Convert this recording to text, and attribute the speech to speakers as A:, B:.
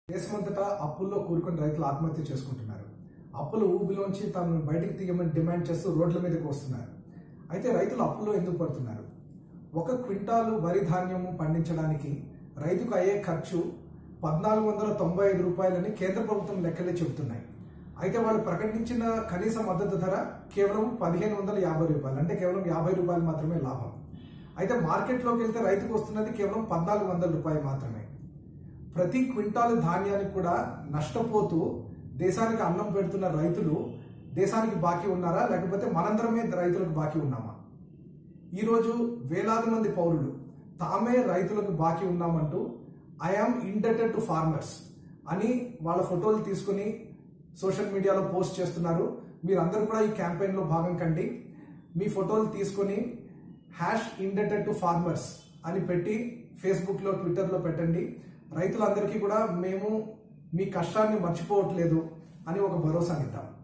A: దేశమంతటా అప్పుల్లో కూరుకొని రైతులు ఆత్మహత్య చేసుకుంటున్నారు అప్పుల ఊబిలోంచి తమను బయటికి తీయమని డిమాండ్ చేస్తూ రోడ్ల మీదకి వస్తున్నారు అయితే రైతులు అప్పుల్లో ఎందుకు పడుతున్నారు ఒక క్వింటాలు వరి ధాన్యము పండించడానికి రైతుకు అయ్యే ఖర్చు పద్నాలుగు వందల తొంభై ఐదు రూపాయలని కేంద్ర ప్రభుత్వం లెక్కలే చెబుతున్నాయి అయితే వాళ్ళు ప్రకటించిన కనీస మద్దతు ధర కేవలం పదిహేను వందల యాభై రూపాయలు అంటే కేవలం యాభై రూపాయలు మాత్రమే లాభం అయితే మార్కెట్లోకి వెళ్తే రైతుకు వస్తున్నది కేవలం పద్నాలుగు వందల రూపాయలు మాత్రమే ప్రతి క్వింటాలు ధాన్యానికి కూడా నష్టపోతూ దేశానికి అన్నం పెడుతున్న రైతులు దేశానికి బాకీ ఉన్నారా లేకపోతే మనందరమే రైతులకు బాకీ ఉన్నామా ఈరోజు వేలాది మంది పౌరులు తామే రైతులకు బాకీ ఉన్నామంటూ ఐఆమ్ ఇండెటెడ్ టు ఫార్మర్స్ అని వాళ్ళ ఫోటోలు తీసుకుని సోషల్ మీడియాలో పోస్ట్ చేస్తున్నారు మీరందరూ కూడా ఈ క్యాంపెయిన్లో భాగం కండి మీ ఫోటోలు తీసుకొని హ్యాష్ ఇండెటెడ్ టు ఫార్మర్స్ అని పెట్టి ఫేస్బుక్లో ట్విట్టర్లో పెట్టండి రైతులందరికీ కూడా మేము మీ కష్టాన్ని మర్చిపోవట్లేదు అని ఒక భరోసానిద్దాం